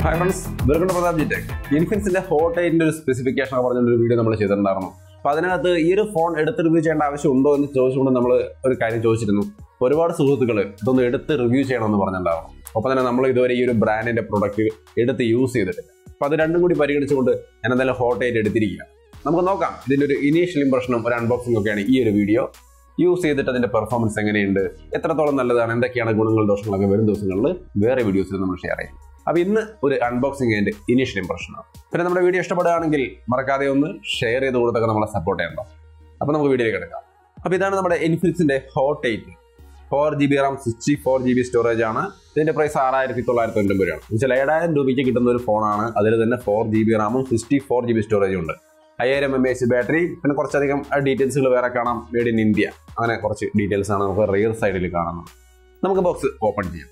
hi friends welcome to Pratap G tech ഇൻഫിനിക്സിന്റെ hot എയ്റ്റിന്റെ ഒരു സ്പെസിഫിക്കേഷൻ ഒക്കെ പറഞ്ഞൊരു വീഡിയോ നമ്മൾ ചെയ്തിട്ടുണ്ടായിരുന്നു അപ്പൊ അതിനകത്ത് ഈ ഒരു ഫോൺ എടുത്ത് റിവ്യൂ ചെയ്യേണ്ട ആവശ്യം ഉണ്ടോ എന്ന് ചോദിച്ചുകൊണ്ട് നമ്മൾ ഒരു കാര്യം ചോദിച്ചിരുന്നു ഒരുപാട് സുഹൃത്തുക്കൾ ഇതൊന്ന് എടുത്ത് റിവ്യൂ ചെയ്യണമെന്ന് പറഞ്ഞിട്ടുണ്ടായിരുന്നു ഒപ്പം തന്നെ നമ്മൾ ഇതുവരെ ഈ ഒരു ബ്രാൻഡിന്റെ പ്രൊഡക്റ്റ് എടുത്ത് യൂസ് ചെയ്തിട്ടില്ല അപ്പൊ അത് രണ്ടും കൂടി പരിഗണിച്ചുകൊണ്ട് ഞാൻ എന്തായാലും ഹോട്ട് എയ്റ്റ് എടുത്തിരിക്കുക നമുക്ക് നോക്കാം ഇതിന്റെ ഒരു ഇനീഷ്യൽ ഇംപ്രഷനും ഒരു അൺബോക്സിംഗ് ഒക്കെയാണ് ഈ ഒരു വീഡിയോ യൂസ് ചെയ്തിട്ട് അതിന്റെ പെർഫോമൻസ് എങ്ങനെയുണ്ട് എത്രത്തോളം നല്ലതാണ് എന്തൊക്കെയാണ് ഗുണങ്ങൾ ദോഷങ്ങളൊക്കെ വരും ദിവസങ്ങളിൽ വേറെ വീഡിയോസിൽ നമ്മൾ ഷെയർ ചെയ്യും അപ്പൊ ഇന്ന് ഒരു അൺബോക്സിംഗ് ആൻഡ് ഇനീഷ്യൽ ഇംപ്രഷനാണ് പിന്നെ നമ്മുടെ വീഡിയോ ഇഷ്ടപ്പെടുകയാണെങ്കിൽ മറക്കാതെ ഒന്ന് ഷെയർ ചെയ്ത് കൊടുത്തൊക്കെ നമ്മളെ സപ്പോർട്ട് ചെയ്യണം അപ്പൊ നമുക്ക് വീഡിയോയിലേക്ക് എടുക്കാം അപ്പൊ ഇതാണ് നമ്മുടെ ഇൻഫിനിക്സിന്റെ hot eight four G B RAM sixty four G B storage ആണ് ഇതിന്റെ പ്രൈസ് ആറായിരത്തി തൊള്ളായിരത്തി തൊണ്ണൂറ് രൂപയാണ് എന്നുവെച്ചാൽ ഏഴായിരം രൂപയ്ക്ക് കിട്ടുന്ന ഒരു ഫോണാണ് അതിൽ തന്നെ ഫോർ ജി ബി റാമും സിക്സ്റ്റി ഫോർ ജി ബി സ്റ്റോറേജും ഉണ്ട് അയ്യായിരം എം എച്ച് ബാറ്ററി പിന്നെ കുറച്ചധികം ഡീറ്റെയിൽസുകൾ വേറെ കാണാം മേഡ് ഇൻ ഇന്ത്യ അങ്ങനെ കുറച്ച് ഡീറ്റെയിൽസ് ആണ് നമുക്ക് റിയർ സൈഡിൽ കാണുന്നത് നമുക്ക് ബോക്സ് ഓപ്പൺ ചെയ്യാം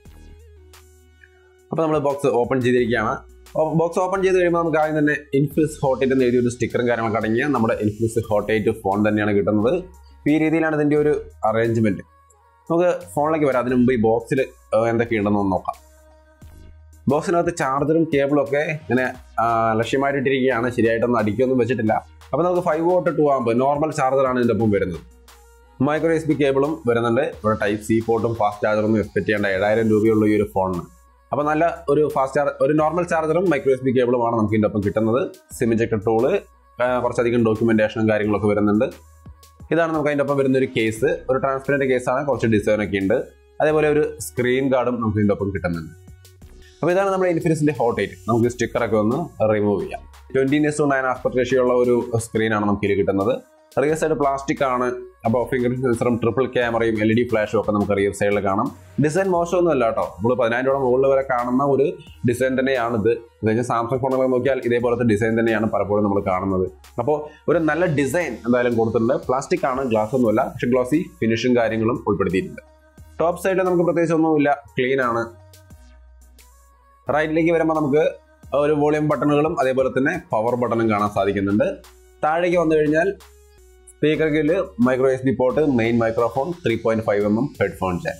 അപ്പോൾ നമ്മൾ ബോക്സ് ഓപ്പൺ ചെയ്തിരിക്കുകയാണ് ബോക്സ് ഓപ്പൺ ചെയ്ത് കഴിയുമ്പോൾ നമുക്ക് ആദ്യം തന്നെ ഇൻഫിനിക്സ് ഹോട്ട് എയ്റ്റ് എന്ന് എഴുതിയ ഒരു സ്റ്റിക്കറും കാര്യങ്ങളൊക്കെ അടങ്ങിയ നമ്മുടെ ഇൻഫിനിക്സ് ഹോട്ട് എയ്റ്റ് ഫോൺ തന്നെയാണ് കിട്ടുന്നത് അപ്പോൾ ഈ രീതിയിലാണ് ഇതിൻ്റെ ഒരു അറേഞ്ച്മെന്റ് നമുക്ക് ഫോണിലേക്ക് വരാം അതിന് മുമ്പ് ഈ ബോക്സിൽ എന്തൊക്കെയുണ്ടെന്ന് ഒന്ന് നോക്കാം ബോക്സിനകത്ത് ചാർജറും കേബിളും ഒക്കെ ഇങ്ങനെ ആ, ലക്ഷ്യമായിട്ടിരിക്കുകയാണ് ശരിയായിട്ടൊന്നും അടിക്കൊന്നും വെച്ചിട്ടില്ല അപ്പോൾ നമുക്ക് ഫൈവ് വോട്ട് ടു ആകുമ്പോൾ നോർമൽ ചാർജറാണ് ഇതിൻ്റെ ഒപ്പം വരുന്നത് മൈക്രോ എസ് ബി കേബിളും വരുന്നുണ്ട് ഇവിടെ ടൈപ്പ് സി പോർട്ടും ഫാസ്റ്റ് ചാർജറൊന്നും എക്സ്പെക്ട് ചെയ്യേണ്ട ഏഴായിരം രൂപയുള്ള ഈ ഒരു ഫോണിന് അപ്പോൾ നല്ല ഒരു ഫാസ്റ്റ് ചാർജ് ഒരു നോർമൽ ചാർജറും മൈക്രോ എസ് ബി കേബിളുമാണ് നമുക്ക് ഇതിൻ്റെ ഒപ്പം കിട്ടുന്നത് സിം ഇഞ്ചക്ടർ ടൂള് കുറച്ചധികം ഡോക്യുമെന്റേഷനും കാര്യങ്ങളൊക്കെ വരുന്നുണ്ട് ഇതാണ് നമുക്ക് അതിൻ്റെ ഒപ്പം വരുന്ന ഒരു കേസ് ഒരു ട്രാൻസ്പെറൻറ്റ് കേസാണ് കുറച്ച് ഡിസൈൻ ഒക്കെ ഉണ്ട് അതേപോലെ ഒരു സ്ക്രീൻ ഗാർഡും നമുക്ക് ഇതിൻ്റെ ഒപ്പം കിട്ടുന്നുണ്ട് അപ്പോൾ ഇതാണ് നമ്മുടെ ഇൻഫിനിക്സിന്റെ ഹോട്ട് എയ്റ്റ് നമുക്ക് സ്റ്റിക്കറൊക്കെ ഒന്ന് റിമൂവ് ചെയ്യാം twenty years two nine aspect ratio ഉള്ള ഒരു സ്ക്രീനാണ് നമുക്ക് ഇതിൽ കിട്ടുന്നത് റിയർ സൈഡ് പ്ലാസ്റ്റിക് ആണ് അപ്പോൾ ഫിംഗർ സെൻസറും ട്രിപ്പിൾ ക്യാമറയും എൽ ഇ ഡി ഫ്ലാഷും ഒക്കെ നമുക്ക് റിയർ സൈഡിൽ കാണാം ഡിസൈൻ മോശമൊന്നും അല്ല കേട്ടോ നമ്മൾ പതിനായിരം രൂപ മുകളിൽ വരെ കാണുന്ന ഒരു ഡിസൈൻ തന്നെയാണിത് പ്രത്യേകിച്ച് സാംസങ് ഫോണുകൾ നോക്കിയാൽ ഇതേപോലത്തെ ഡിസൈൻ തന്നെയാണ് പലപ്പോഴും നമ്മൾ കാണുന്നത് അപ്പോൾ ഒരു നല്ല ഡിസൈൻ എന്തായാലും കൊടുത്തിട്ടുണ്ട് പ്ലാസ്റ്റിക് ആണ് ഗ്ലാസ് ഒന്നുമല്ല പക്ഷെ ഗ്ലോസി ഫിനിഷും കാര്യങ്ങളും ഉൾപ്പെടുത്തിയിട്ടുണ്ട് ടോപ്പ് സൈഡിൽ നമുക്ക് പ്രത്യേകിച്ച് ഒന്നുമില്ല ക്ലീൻ ആണ് റൈറ്റിലേക്ക് വരുമ്പോൾ നമുക്ക് ഒരു വോളിയം ബട്ടണുകളും അതേപോലെ തന്നെ പവർ ബട്ടണും കാണാൻ സാധിക്കുന്നുണ്ട് താഴേക്ക് വന്നു കഴിഞ്ഞാൽ സ്പീക്കറിൽ micro S D port main microphone three point five M M headphone jack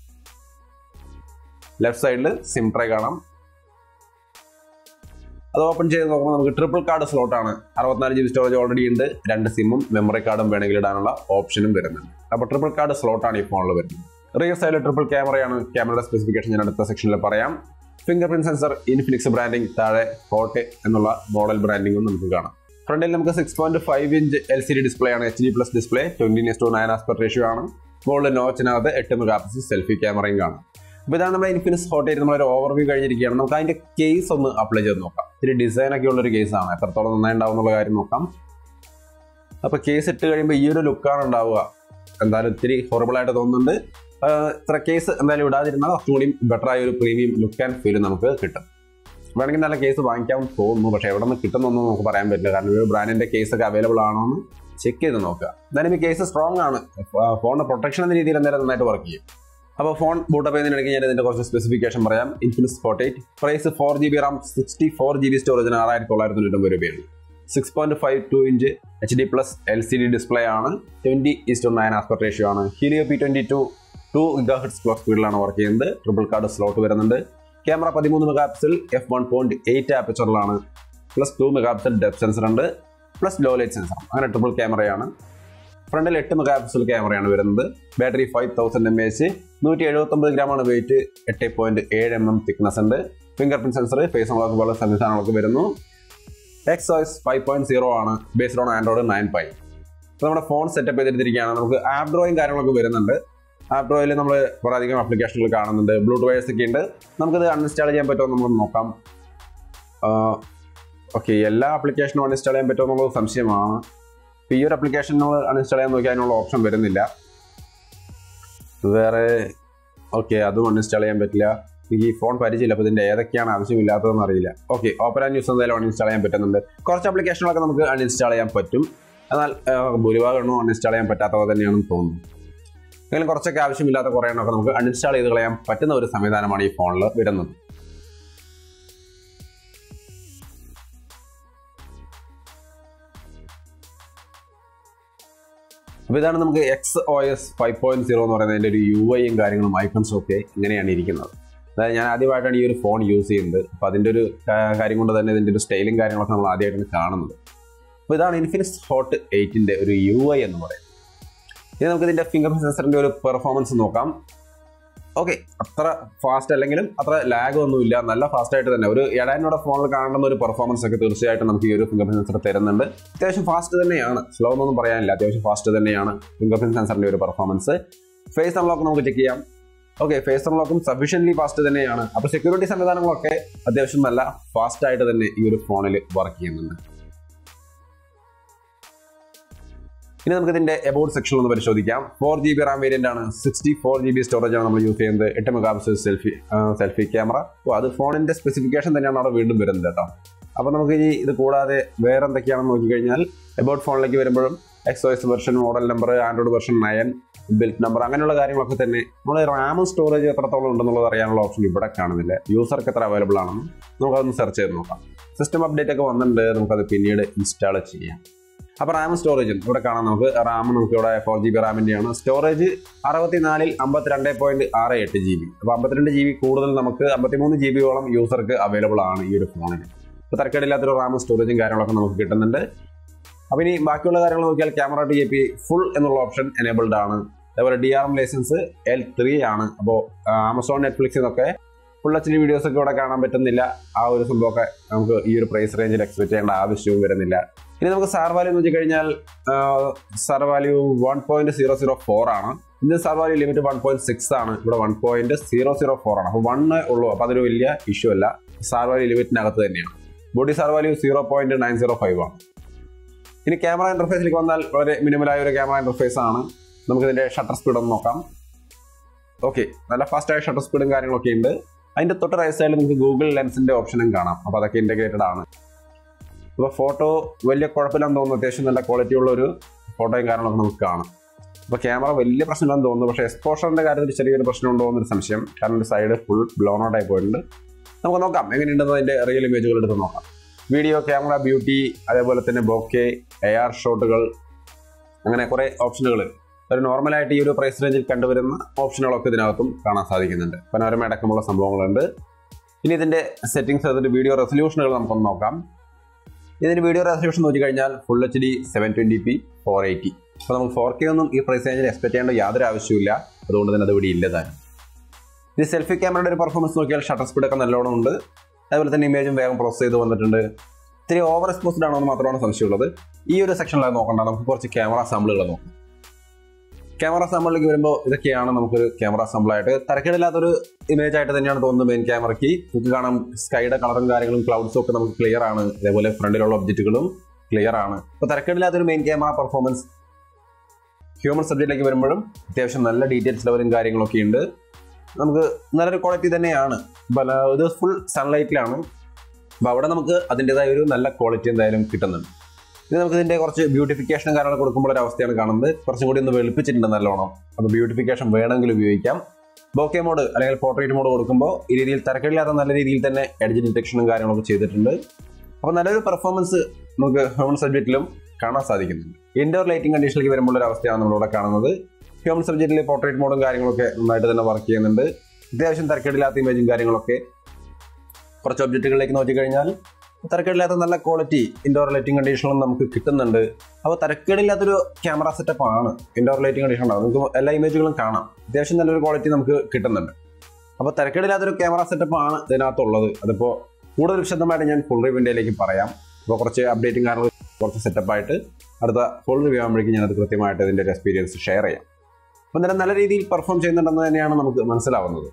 left സൈഡിൽ സിം ട്രേ കാണാം അത് ഓപ്പൺ ചെയ്ത് നോക്കുമ്പോൾ നമുക്ക് ട്രിപ്പിൾ കാർഡ് സ്ലോട്ട് ആണ് അറുപത്തിനാല് ജി ബി സ്റ്റോറേജ് ഓൾറെഡി ഉണ്ട് രണ്ട് സിമ്മും മെമ്മറി കാർഡും വേണമെങ്കിൽ ഇടാനുള്ള ഓപ്ഷനും വരുന്നുണ്ട് അപ്പോൾ ട്രിപ്പിൾ കാർഡ് സ്ലോട്ട് ആണ് ഈ ഫോണിൽ വരുന്നത് റിയർ സൈഡിൽ ട്രിപ്പിൾ ക്യാമറയാണ് ക്യാമറയുടെ സ്പെസിഫിക്കേഷൻ ഞാൻ അടുത്ത സെക്ഷനിൽ പറയാം finger print sensor Infinix branding താഴെ ഹോട്ട് എന്നുള്ള മോഡൽ ബ്രാൻഡിംഗും നമുക്ക് കാണാം ഫ്രണ്ടിൽ നമുക്ക് six point five inch L C D display ആണ് H D plus display twenty is to nine aspect ratio ആണ് മുകളിൽ നോച്ചിനകത്ത് എട്ട് മെഗാ പിക്സൽ സെൽഫി ക്യാമറയും കാണാം അപ്പോൾ ഇതാണ് നമ്മുടെ ഇൻഫിനിക്സ് ഹോട്ട് ആയിട്ട് നമ്മളൊരു ഓവർവ്യൂ കഴിഞ്ഞിരിക്കുകയാണ് നമുക്ക് അതിന്റെ കേസ് ഒന്ന് അപ്ലൈ ചെയ്ത് നോക്കാം ഇത്തിരി ഡിസൈൻ ഒക്കെ ഉള്ള ഒരു കേസാണ് എത്രത്തോളം നന്നായി ഉണ്ടാവും എന്നുള്ള കാര്യം നോക്കാം അപ്പൊ കേസ് ഇട്ട് കഴിയുമ്പോൾ ഈ ഒരു ലുക്കാണ് ഉണ്ടാവുക എന്തായാലും ഇത്തിരി ഹൊറബിൾ ആയിട്ട് തോന്നുന്നുണ്ട് ആഹ് ഇത്ര കേസ് എന്തായാലും ഇടാതിരുന്നാൽ കുറച്ചുകൂടി ബെറ്റർ ആയ ഒരു പ്രീമിയം ലുക്ക് ആൻഡ് ഫീൽ നമുക്ക് കിട്ടും വേണമെങ്കിൽ നല്ല കേസ് വാങ്ങിക്കാൻ തോന്നുന്നു പക്ഷേ എവിടെ നിന്ന് കിട്ടുന്നൊന്നും നമുക്ക് പറയാൻ പറ്റില്ല കാരണം ഒരു ബ്രാൻഡിന്റെ കേസ് ഒക്കെ അവൈലബിൾ ആണോ എന്ന് ചെക്ക് ചെയ്ത് നോക്കുക എന്തായാലും ഈ കേസ് സ്ട്രോങ് ആണ് ഫോണിന്റെ പ്രൊട്ടക്ഷൻ എന്ന രീതിയിൽ എന്തായാലും നന്നായിട്ട് വർക്ക് ചെയ്യും അപ്പോൾ ഫോൺ ബൂട്ടപ്പ് ചെയ്യുന്നതിനിടയ്ക്ക് ഞാൻ ഇതിന്റെ കുറച്ച് സ്പെസിഫിക്കേഷൻ പറയാം Infinix fort eight price four G B RAM sixty four G B സ്റ്റോറേജിന് ആറായിരത്തി തൊള്ളായിരത്തി തൊണ്ണൂറ്റൊമ്പത് രൂപയാണ് six point five two inch H D plus L C D display ആണ് twenty is to nine aspect ratio ആണ് Helio P twenty two two giga hertz clock സ്പീഡിലാണ് work ചെയ്യുന്നത് triple card slot വരുന്നുണ്ട് ക്യാമറ പതിമൂന്ന് megapixel F one point eight ആപ്പിച്ചറിലാണ് plus two megapixel depth sensor ഉണ്ട് plus low light sensor അങ്ങനെ triple ക്യാമറയാണ് ഫ്രണ്ടിൽ എട്ട് മെഗാ പിക്സൽ ക്യാമറയാണ് വരുന്നത് battery five thousand M H നൂറ്റി എഴുപത്തൊമ്പത് ഗ്രാമാണ് വെയിറ്റ് എട്ട് പോയിന്റ് ഏഴ് എം എം തിക്നസ് ഉണ്ട് finger print sensor face unlock പോലെ സംവിധാനങ്ങളൊക്കെ വരുന്നു X OS five point zero ആണ് based on Android nine pie അപ്പോൾ നമ്മുടെ ഫോൺ സെറ്റപ്പ് ചെയ്തിരിക്കുകയാണ് നമുക്ക് ആപ്പ് ഡ്രോയും കാര്യങ്ങളൊക്കെ വരുന്നുണ്ട് ആപ്പ് ഡ്രോയിൽ നമ്മൾ കുറേ അധികം ആപ്ലിക്കേഷനുകൾ കാണുന്നുണ്ട് ബ്ലൂടൂത്ത് വയേഴ്സ് ഒക്കെ ഉണ്ട് നമുക്കത് അൺഇൻസ്റ്റാൾ ചെയ്യാൻ പറ്റുമോ എന്ന് നമുക്ക് നോക്കാം ഓക്കെ എല്ലാ ആപ്ലിക്കേഷനും അൺഇൻസ്റ്റാൾ ചെയ്യാൻ പറ്റുമോ എന്നുള്ളത് സംശയമാണ് ഇപ്പോൾ ഈ ഒരു ആപ്ലിക്കേഷൻ നമ്മൾ അൺഇൻസ്റ്റാൾ ചെയ്യാൻ നോക്കിയാൽ അതിനുള്ള ഓപ്ഷൻ വരുന്നില്ല വേറെ ഓക്കെ അതും അൺഇൻസ്റ്റാൾ ചെയ്യാൻ പറ്റില്ല ഈ ഫോൺ പരിചയമില്ല അപ്പോൾ ഇതിൻ്റെ ഏതൊക്കെയാണ് ആവശ്യമില്ലാത്തതെന്ന് അറിയില്ല ഓക്കെ ഓപ്പറ ന്യൂസ് എന്തായാലും അൺഇൻസ്റ്റാൾ ചെയ്യാൻ പറ്റുന്നുണ്ട് കുറച്ച് ആപ്ലിക്കേഷനുകളൊക്കെ നമുക്ക് അൺഇൻസ്റ്റാൾ ചെയ്യാൻ പറ്റും എന്നാൽ ആഹ്, ഭൂരിഭാഗം എണ്ണവും അൺഇൻസ്റ്റാൾ ചെയ്യാൻ പറ്റാത്തവ തന്നെയാണെന്ന് തോന്നുന്നു എങ്കിലും കുറച്ചൊക്കെ ആവശ്യമില്ലാത്ത കുറേ എണ്ണമൊക്കെ നമുക്ക് അൺഇൻസ്റ്റാൾ ചെയ്ത് കളയാൻ പറ്റുന്ന ഒരു സംവിധാനമാണ് ഈ ഫോണിൽ വരുന്നത് അപ്പോൾ ഇതാണ് നമുക്ക് X O S five point zero എന്ന് പറയുന്നതിൻ്റെ ഒരു യു ഐയും കാര്യങ്ങളും ഐക്കൺസും ഒക്കെ ഇങ്ങനെയാണ് ഇരിക്കുന്നത് അതായത് ഞാൻ ആദ്യമായിട്ടാണ് ഈ ഒരു ഫോൺ യൂസ് ചെയ്യുന്നത് അപ്പോൾ അതിൻ്റെ ഒരു കാ- കാര്യം കൊണ്ട് തന്നെ ഇതിൻ്റെ ഒരു സ്റ്റൈലും കാര്യങ്ങളൊക്കെ നമ്മൾ ആദ്യമായിട്ടാണ് കാണുന്നത് അപ്പോൾ ഇതാണ് ഇൻഫിനിക്സ് ഹോട്ട് എയ്റ്റിൻ്റെ ഒരു യു ഐ എന്ന് പറയുന്നത് ഇനി നമുക്ക് ഇതിൻ്റെ ഫിംഗർ സെൻസറിൻ്റെ ഒരു പെർഫോമൻസ് നോക്കാം ഓക്കെ അത്ര ഫാസ്റ്റ് അല്ലെങ്കിലും അത്ര ലാഗ് ഒന്നുമില്ല നല്ല ഫാസ്റ്റ് ആയിട്ട് തന്നെ ഒരു എടാനോടെ ഫോണിൽ കാണുന്ന ഒരു പെർഫോമൻസ് ഒക്കെ തീർച്ചയായിട്ടും നമുക്ക് ഈ ഒരു ഫിംഗർ പ്രിന്റ് സെൻസർ തരുന്നുണ്ട് അത്യാവശ്യം ഫാസ്റ്റ് തന്നെയാണ് സ്ലോ എന്നൊന്നും പറയാനില്ല അത്യാവശ്യം ഫാസ്റ്റ് തന്നെയാണ് ഫിംഗർ പ്രിന്റ് സെൻസറിന്റെ ഒരു പെർഫോമൻസ് ഫേസ് അൺലോക്ക് നമുക്ക് ചെക്ക് ചെയ്യാം ഓക്കെ ഫേസ് അൺലോക്കും സഫീഷ്യൻലി ഫാസ്റ്റ് തന്നെയാണ് അപ്പോൾ സെക്യൂരിറ്റി സംവിധാനങ്ങളൊക്കെ അത്യാവശ്യം നല്ല ഫാസ്റ്റ് ആയിട്ട് തന്നെ ഈ ഒരു ഫോണിൽ വർക്ക് ചെയ്യുന്നുണ്ട് ഇനി നമുക്ക് ഇതിന്റെ എബൌട്ട് സെക്ഷൻ ഒന്ന് പരിശോധിക്കാം four G B RAM variant ആണ് sixty four G B storage ആണ് നമ്മൾ യൂസ് ചെയ്യുന്നത് എട്ട് megapixel selfie selfie camera അപ്പോൾ അത് ഫോണിന്റെ സ്പെസിഫിക്കേഷൻ തന്നെയാണ് അവിടെ വീണ്ടും വരുന്നത് കേട്ടോ അപ്പോൾ നമുക്ക് ഇനി ഇത് കൂടാതെ വേറെ എന്തൊക്കെയാണെന്ന് നോക്കിക്കഴിഞ്ഞാൽ എബൌട്ട് ഫോണിലേക്ക് വരുമ്പോഴും X S version model number Android version nine build number അങ്ങനെയുള്ള കാര്യങ്ങളൊക്കെ തന്നെ നമ്മൾ റാമും സ്റ്റോറേജ് എത്രത്തോളം ഉണ്ടെന്നുള്ളത് അറിയാനുള്ള ഓപ്ഷൻ ഇവിടെ കാണുന്നില്ല യൂസർക്ക് എത്ര അവൈലബിൾ ആണെന്ന് നമുക്കതൊന്ന് സെർച്ച് ചെയ്ത് നോക്കാം സിസ്റ്റം അപ്ഡേറ്റ് ഒക്കെ വന്നിട്ടുണ്ട് നമുക്കത് പിന്നീട് ഇൻസ്റ്റാൾ ചെയ്യാം അപ്പോൾ റാം സ്റ്റോറേജും ഇവിടെ കാണാം നമുക്ക് റാം നമുക്ക് ഇവിടെ ഫോർ ജി ബി റാമിൻ്റെയാണ് സ്റ്റോറേജ് അറുപത്തിനാലിൽ അമ്പത്തിരണ്ട് പോയിന്റ് ആറ് എട്ട് ജി ബി അപ്പോൾ അമ്പത്തിരണ്ട് ജി ബി കൂടുതൽ നമുക്ക് അമ്പത്തിമൂന്ന് ജി ബിയോളം യൂസർക്ക് അവൈലബിൾ ആണ് ഈ ഒരു ഫോണിൽ ഇപ്പോൾ തരക്കേടില്ലാത്തൊരു റാം സ്റ്റോറേജും കാര്യങ്ങളൊക്കെ നമുക്ക് കിട്ടുന്നുണ്ട് അപ്പോൾ ഇനി ബാക്കിയുള്ള കാര്യങ്ങൾ നോക്കിയാൽ camera T A P full എന്നുള്ള ഓപ്ഷൻ എനേബിൾഡ് ആണ് അതേപോലെ D R M license L three ആണ് അപ്പോൾ ആമസോൺ നെറ്റ്ഫ്ലിക്സിൽ നിന്നൊക്കെ ഫുൾ എച്ച് ഡി വീഡിയോസ് ഒക്കെ ഇവിടെ കാണാൻ പറ്റുന്നില്ല ആ ഒരു സംഭവമൊക്കെ നമുക്ക് ഈ ഒരു പ്രൈസ് റേഞ്ചിൽ എക്സ്പെക്ട് ചെയ്യേണ്ട ആവശ്യവും വരുന്നില്ല ഇനി നമുക്ക് സാർ വാല്യൂ എന്ന് വെച്ച് കഴിഞ്ഞാൽ SAR value one point zero zero four ആണ് Indian SAR value limit one point six ആണ് ഇവിടെ one point zero zero four ആണ് അപ്പോൾ വൺ ഉള്ളൂ അപ്പോൾ അതൊരു വലിയ ഇഷ്യൂ അല്ല സാർ വാല്യൂ ലിമിറ്റിനകത്ത് തന്നെയാണ് body sir value zero point nine zero five ആണ് ഇനി ക്യാമറ ഇന്റർഫേസിലേക്ക് വന്നാൽ വളരെ മിനിമലായ ഒരു ക്യാമറ ഇന്റർഫേസ് ആണ് നമുക്ക് ഇതിന്റെ ഷട്ടർ സ്പീഡ് ഒന്ന് നോക്കാം ഓക്കെ നല്ല ഫാസ്റ്റ് ആയ ഷട്ടർ സ്പീഡും കാര്യങ്ങളൊക്കെ ഉണ്ട് അതിന്റെ തൊട്ട് റൈറ്റ് സൈഡിൽ നിങ്ങൾക്ക് ഗൂഗിൾ ലെൻസിന്റെ ഓപ്ഷനും കാണാം അപ്പോൾ അതൊക്കെ ഇന്റഗ്രേറ്റഡ് ആണ് അപ്പോൾ ഫോട്ടോ വലിയ കുഴപ്പമില്ലെന്ന് തോന്നുന്നു അത്യാവശ്യം നല്ല ക്വാളിറ്റി ഉള്ള ഒരു ഫോട്ടോയും കാര്യങ്ങളൊക്കെ നമുക്ക് കാണാം അപ്പോൾ ക്യാമറ വലിയ പ്രശ്നമില്ലെന്ന് തോന്നുന്നു പക്ഷേ എക്സ്പോഷറിന്റെ കാര്യത്തിൽ ചെറിയൊരു പ്രശ്നം ഉണ്ടോ എന്നൊരു സംശയം കാരണം ഒരു സൈഡ് ഫുൾ ബ്ലോൺ ഔട്ട് ആയി പോയിട്ടുണ്ട് നമുക്ക് നോക്കാം എങ്ങനെയുണ്ടെന്ന് അതിന്റെ റിയൽ ഇമേജുകൾ എടുത്ത് നോക്കാം വീഡിയോ ക്യാമറ ബ്യൂട്ടി അതേപോലെ തന്നെ ബോക്കെ എ ആർ ഷോട്ടുകൾ അങ്ങനെ കുറേ ഓപ്ഷനുകൾ ഒരു നോർമലായിട്ട് ഈ ഒരു പ്രൈസ് റേഞ്ചിൽ കണ്ടുവരുന്ന ഓപ്ഷനുകളൊക്കെ ഇതിനകത്തും കാണാൻ സാധിക്കുന്നുണ്ട് പനോരമ അടക്കമുള്ള സംഭവങ്ങളുണ്ട് ഇനി ഇതിന്റെ സെറ്റിംഗ്സ് അതിന്റെ വീഡിയോ റെസൊല്യൂഷനുകൾ നമുക്കൊന്ന് നോക്കാം ഇതിന്റെ വീഡിയോ റെസൊല്യൂഷൻ നോക്കി കഴിഞ്ഞാൽ full H D seven twenty P four eighty അപ്പോൾ നമുക്ക് ഫോർ കെ ഒന്നും ഈ പ്രൈസ് റേഞ്ചിൽ എക്സ്പെക്ട് ചെയ്യേണ്ട യാതൊരു ആവശ്യമില്ല അതുകൊണ്ട് തന്നെ അത് ഇവിടെ ഇല്ല താനും ഇനി സെൽഫി ക്യാമറയുടെ ഒരു പെർഫോമൻസ് നോക്കിയാൽ ഷട്ടർ സ്പീഡ് ഒക്കെ നല്ലോണം ഉണ്ട് അതുപോലെ തന്നെ ഇമേജും വേഗം പ്രോസസ് ചെയ്ത് വന്നിട്ടുണ്ട് ഇത്തിരി ഓവർ എക്സ്പോസ്ഡ് ആണോ എന്ന് മാത്രമാണ് സംശയമുള്ളത് ഈ ഒരു സെക്ഷനിലാണ് നോക്കണ്ട നമുക്ക് കുറച്ച് ക്യാമറ സാമ്പിളുകൾ നോക്കാം ക്യാമറ സാമ്പിളിലേക്ക് വരുമ്പോൾ ഇതൊക്കെയാണ് നമുക്കൊരു ക്യാമറ സാമ്പിളായിട്ട് തരക്കേടില്ലാത്തൊരു ഇമേജ് ആയിട്ട് തന്നെയാണ് തോന്നുന്നത് മെയിൻ ക്യാമറയ്ക്ക് നമുക്ക് കാണാം സ്കൈയുടെ കളറും കാര്യങ്ങളും ക്ലൗഡ്സും ഒക്കെ നമുക്ക് ക്ലിയർ ആണ് അതേപോലെ ഫ്രണ്ടിലുള്ള ഒബ്ജക്റ്റുകളും ക്ലിയർ ആണ് അപ്പോൾ തരക്കേടില്ലാത്തൊരു മെയിൻ ക്യാമറ പെർഫോമൻസ് ഹ്യൂമൻ സബ്ജക്റ്റിലേക്ക് വരുമ്പോഴും അത്യാവശ്യം നല്ല ഡീറ്റെയിൽസ് ലെവലും കാര്യങ്ങളൊക്കെ ഉണ്ട് നമുക്ക് നല്ലൊരു ക്വാളിറ്റി തന്നെയാണ് പല ഇത് ഫുൾ സൺലൈറ്റിലാണ് അപ്പോൾ അവിടെ നമുക്ക് അതിൻ്റെതായ ഒരു നല്ല ക്വാളിറ്റി എന്തായാലും കിട്ടുന്നുണ്ട് ഇത് നമുക്ക് ഇതിന്റെ കുറച്ച് ബ്യൂട്ടിഫിക്കേഷനും കാര്യങ്ങളൊക്കെ കൊടുക്കുമ്പോൾ ഒരു അവസ്ഥയാണ് കാണുന്നത് കുറച്ചും കൂടി ഒന്ന് വെളുപ്പിച്ചിട്ടുണ്ട് നല്ലോണം അപ്പോൾ ബ്യൂട്ടിഫിക്കേഷൻ വേണമെങ്കിൽ ഉപയോഗിക്കാം ബോക്കെ മോഡ് അല്ലെങ്കിൽ പോർട്രേറ്റ് മോഡ് കൊടുക്കുമ്പോൾ ഈ രീതിയിൽ തരക്കേടില്ലാത്ത നല്ല രീതിയിൽ തന്നെ എഡ്ജ് ഡിറ്റക്ഷനും കാര്യങ്ങളൊക്കെ ചെയ്തിട്ടുണ്ട് അപ്പോൾ നല്ലൊരു പെർഫോമൻസ് നമുക്ക് ഹ്യൂമൻ സബ്ജക്റ്റിലും കാണാൻ സാധിക്കുന്നുണ്ട് ഇൻഡോർ ലൈറ്റിംഗ് കണ്ടീഷനിലേക്ക് വരുമ്പോൾ ഒരു അവസ്ഥയാണ് നമ്മളിവിടെ കാണുന്നത് ഹ്യൂമൻ സബ്ജക്റ്റിൽ പോർട്രേറ്റ് മോഡും കാര്യങ്ങളൊക്കെ നന്നായിട്ട് തന്നെ വർക്ക് ചെയ്യുന്നുണ്ട് അത്യാവശ്യം തരക്കേടില്ലാത്ത ഇമേജും കാര്യങ്ങളൊക്കെ കുറച്ച് ഒബ്ജക്റ്റുകളിലേക്ക് നോക്കിക്കഴിഞ്ഞാൽ തരക്കേടില്ലാത്ത നല്ല ക്വാളിറ്റി ഇൻഡോർ ലൈറ്റിംഗ് കണ്ടീഷനിലും നമുക്ക് കിട്ടുന്നുണ്ട് അപ്പോൾ തരക്കേടില്ലാത്തൊരു ക്യാമറ സെറ്റപ്പ് ആണ് ഇൻഡോർ ലൈറ്റിംഗ് കണ്ടീഷൻ ഉണ്ടാവും നമുക്ക് എല്ലാ ഇമേജുകളും കാണാം അത്യാവശ്യം നല്ലൊരു ക്വാളിറ്റി നമുക്ക് കിട്ടുന്നുണ്ട് അപ്പോൾ തരക്കേടില്ലാത്തൊരു ക്യാമറ സെറ്റപ്പ് ആണ് ഇതിനകത്തുള്ളത് അതിപ്പോൾ കൂടുതൽ വിശദമായിട്ട് ഞാൻ ഫുൾ റിവ്യൂവിൻ്റെയിലേക്ക് പറയാം അപ്പോൾ കുറച്ച് അപ്ഡേറ്റും കാര്യങ്ങളും കുറച്ച് സെറ്റപ്പായിട്ട് അടുത്ത ഫുൾ റിവ്യൂ ആകുമ്പോഴേക്കും ഞാനത് കൃത്യമായിട്ട് ഇതിൻ്റെ ഒരു എക്സ്പീരിയൻസ് ഷെയർ ചെയ്യാം അപ്പം എന്തായാലും നല്ല രീതിയിൽ പെർഫോം ചെയ്യുന്നുണ്ടെന്ന് തന്നെയാണ് നമുക്ക് മനസ്സിലാവുന്നത്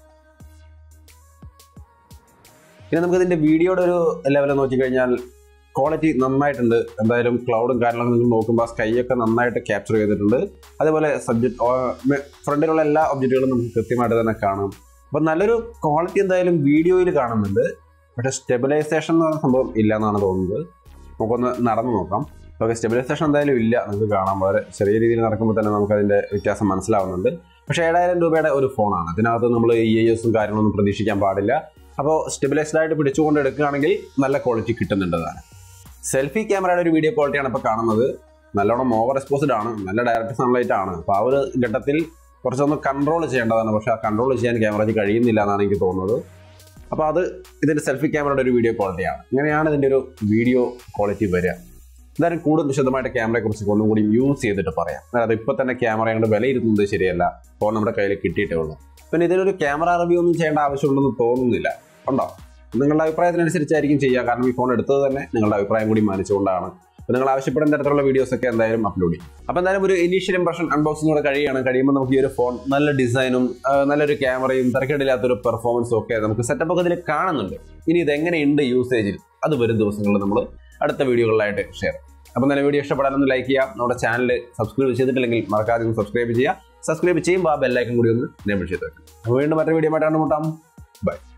പിന്നെ നമുക്ക് ഇതിന്റെ വീഡിയോയുടെ ഒരു ലെവൽ നോക്കിക്കഴിഞ്ഞാൽ ക്വാളിറ്റി നന്നായിട്ടുണ്ട് എന്തായാലും ക്ലൗഡും കാര്യങ്ങളൊക്കെ നിങ്ങൾ നോക്കുമ്പോൾ സ്കൈ ഒക്കെ നന്നായിട്ട് ക്യാപ്ചർ ചെയ്തിട്ടുണ്ട് അതേപോലെ സബ്ജക്ട് ഫ്രണ്ടിലുള്ള എല്ലാ ഒബ്ജക്റ്റുകളും നമുക്ക് കൃത്യമായിട്ട് തന്നെ കാണാം അപ്പം നല്ലൊരു ക്വാളിറ്റി എന്തായാലും വീഡിയോയിൽ കാണുന്നുണ്ട് പക്ഷേ സ്റ്റെബിലൈസേഷൻ എന്ന് പറയുന്ന സംഭവം ഇല്ല എന്നാണ് തോന്നുന്നത് നമുക്കൊന്ന് നടന്നു നോക്കാം ഓക്കെ സ്റ്റെബിലൈസേഷൻ എന്തായാലും ഇല്ല നമുക്ക് കാണാൻ വളരെ ചെറിയ രീതിയിൽ നടക്കുമ്പോൾ തന്നെ നമുക്ക് അതിന്റെ വ്യത്യാസം മനസ്സിലാവുന്നുണ്ട് പക്ഷേ ഏഴായിരം രൂപയുടെ ഒരു ഫോണാണ് അതിനകത്ത് നമ്മൾ ഇ ഐ എസും കാര്യങ്ങളൊന്നും പ്രതീക്ഷിക്കാൻ പാടില്ല അപ്പോൾ സ്റ്റെബിലൈസ്ഡ് ആയിട്ട് പിടിച്ചുകൊണ്ട് എടുക്കുകയാണെങ്കിൽ നല്ല ക്വാളിറ്റി കിട്ടുന്നുണ്ട് താനും സെൽഫി ക്യാമറയുടെ ഒരു വീഡിയോ ക്വാളിറ്റിയാണ് ഇപ്പോൾ കാണുന്നത് നല്ലോണം ഓവർ എക്സ്പോസ്ഡ് ആണ് നല്ല ഡയറക്റ്റ് സൺലൈറ്റ് ആണ് അപ്പോൾ ആ ഒരു ഘട്ടത്തിൽ കുറച്ചൊന്ന് കൺട്രോൾ ചെയ്യേണ്ടതാണ് പക്ഷേ ആ കൺട്രോൾ ചെയ്യാൻ ക്യാമറയ്ക്ക് കഴിയുന്നില്ല എന്നാണ് എനിക്ക് തോന്നുന്നത് അപ്പോൾ അത് ഇതിൻ്റെ സെൽഫി ക്യാമറയുടെ ഒരു വീഡിയോ ക്വാളിറ്റിയാണ് ഇങ്ങനെയാണ് ഇതിൻ്റെ ഒരു വീഡിയോ ക്വാളിറ്റി വരിക എന്തായാലും കൂടുതൽ വിശദമായിട്ട് ക്യാമറയെ കുറിച്ച് ഒന്നും കൂടി യൂസ് ചെയ്തിട്ട് പറയാം അതായത് ഇപ്പോൾ തന്നെ ക്യാമറ കൊണ്ട് വിലയിരുത്തുന്നത് ശരിയല്ല ഫോൺ നമ്മുടെ കയ്യിൽ കിട്ടിയിട്ടേ ഉള്ളൂ പിന്നെ ഇതിനൊരു ക്യാമറ റിവ്യൂ ഒന്നും ചെയ്യേണ്ട ആവശ്യമുണ്ടെന്ന് തോന്നുന്നില്ല ഉണ്ടോ നിങ്ങളുടെ അഭിപ്രായത്തിനനുസരിച്ചായിരിക്കും ചെയ്യുക കാരണം ഈ ഫോൺ എടുത്തത് തന്നെ നിങ്ങളുടെ അഭിപ്രായം കൂടി മാനിച്ചുകൊണ്ടാണ് അപ്പോൾ നിങ്ങൾ ആവശ്യപ്പെടുന്ന തരത്തിലുള്ള വീഡിയോസ് ഒക്കെ എന്തായാലും അപ്ലോഡ് ചെയ്യും അപ്പോൾ എന്തായാലും ഒരു ഇനീഷ്യൽ ഇംപ്രഷൻ അൺബോക്സിംഗ് കൂടെ കഴിയുകയാണ് കഴിയുമ്പോൾ നമുക്ക് ഈ ഒരു ഫോൺ നല്ല ഡിസൈനും ആ, നല്ലൊരു ക്യാമറയും തിരക്കേടില്ലാത്തൊരു പെർഫോമൻസും ഒക്കെ നമുക്ക് സെറ്റപ്പ് ഒക്കെ ഇതിൽ കാണുന്നുണ്ട് ഇനി ഇത് എങ്ങനെയുണ്ട് യൂസേജിൽ അത് വരും ദിവസങ്ങളിൽ നമ്മൾ അടുത്ത വീഡിയോകളിലായിട്ട് ഷെയർ അപ്പോൾ നല്ല വീഡിയോ ഇഷ്ടപ്പെടാനൊന്ന് ലൈക്ക് ചെയ്യാം നമ്മുടെ ചാനൽ സബ്സ്ക്രൈബ് ചെയ്തിട്ടില്ലെങ്കിൽ മറക്കാതെ ഒന്ന് സബ്സ്ക്രൈബ് ചെയ്യുക സബ്സ്ക്രൈബ് ചെയ്യുമ്പോൾ ആ ബെല്ലൈക്കൻ കൂടി ഒന്ന് എനേബിൾ ചെയ്ത് വെക്കാം അപ്പോൾ വീണ്ടും മറ്റൊരു വീഡിയോ ആയിട്ടാണ് മുട്ടാം ബൈ